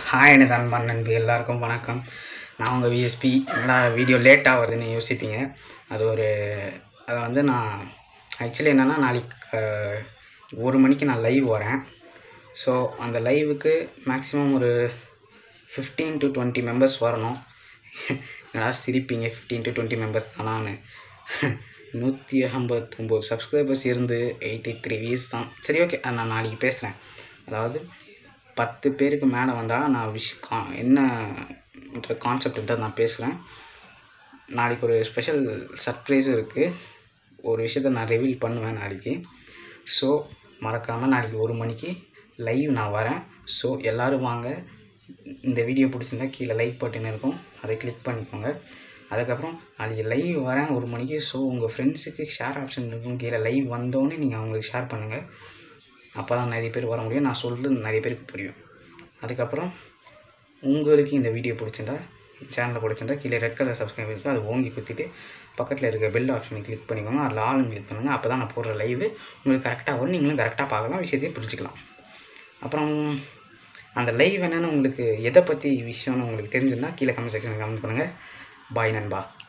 hi எனது அன்பான் நண்பி எல்லாருக்கும் வணக்கம் நான் உங்கள் விஎஸ்பி என்னடா வீடியோ லேட்டாக வருதுன்னு யோசிப்பீங்க அது ஒரு அதை வந்து நான் ஆக்சுவலி என்னென்னா நாளைக்கு அஹ், ஒரு மணிக்கு நான் லைவ் வரேன் ஸோ அந்த லைவுக்கு மேக்ஸிமம் ஒரு ஃபிஃப்டீன் டு டுவெண்ட்டி மெம்பர்ஸ் வரணும் என்னடா சிரிப்பீங்க ஃபிஃப்டீன் டு டுவெண்ட்டி மெம்பர்ஸ் தானான்னு நூற்றி ஐம்பத்தொம்போது சப்ஸ்கிரைபர்ஸ் இருந்து எயிட்டி த்ரீ வியூஸ் தான் சரி ஓகே நான் நாளைக்கு பேசுகிறேன் அதாவது பத்து பேருக்கு மேலே வந்தால் நான் விஷ் கா என்ன கான்செப்ட்ன்ற நான் பேசுகிறேன் நாளைக்கு ஒரு ஸ்பெஷல் சர்ப்ரைஸும் இருக்குது ஒரு விஷயத்த நான் ரிவீல் பண்ணுவேன் நாளைக்கு ஸோ மறக்காமல் நாளைக்கு ஒரு மணிக்கு லைவ் நான் வரேன் ஸோ எல்லோரும் வாங்க இந்த வீடியோ பிடிச்சிருந்தா கீழே லைக் பட்டன் இருக்கும் அதை கிளிக் பண்ணிக்கோங்க அதுக்கப்புறம் நாளைக்கு லைவ் வரேன் ஒரு மணிக்கு ஸோ உங்கள் ஃப்ரெண்ட்ஸுக்கு ஷேர் ஆப்ஷன் இருக்கும் கீழே லைவ் வந்தோடனே நீங்கள் அவங்களுக்கு ஷேர் பண்ணுங்கள் அப்போ தான் நிறைய பேர் வர முடியும் நான் சொல்கிறது நிறைய பேருக்கு புரியும் அதுக்கப்புறம் உங்களுக்கு இந்த வீடியோ பிடிச்சிருந்தா சேனலில் பிடிச்சிருந்தா கீழே ரெட் கலர் சப்ஸ்கிரைப் இருக்குது அது ஓங்கி குத்திட்டு பக்கத்தில் இருக்க பெல் ஆப்ஷனை கிளிக் பண்ணிக்கோங்க அதில் ஆளும் கிளிக் பண்ணுங்கள் அப்போ தான் நான் போடுற லைவு உங்களுக்கு கரெக்டாக வரும் நீங்களும் கரெக்டாக பார்க்கலாம் விஷயத்தையும் புரிஞ்சுக்கலாம் அப்புறம் அந்த லைவ் என்னென்னு உங்களுக்கு எதை பற்றி விஷயம்னு உங்களுக்கு தெரிஞ்சிருந்தா கீழே கமெண்ட் செக்ஷனில் கமெண்ட் பண்ணுங்கள் பாய் நண்பா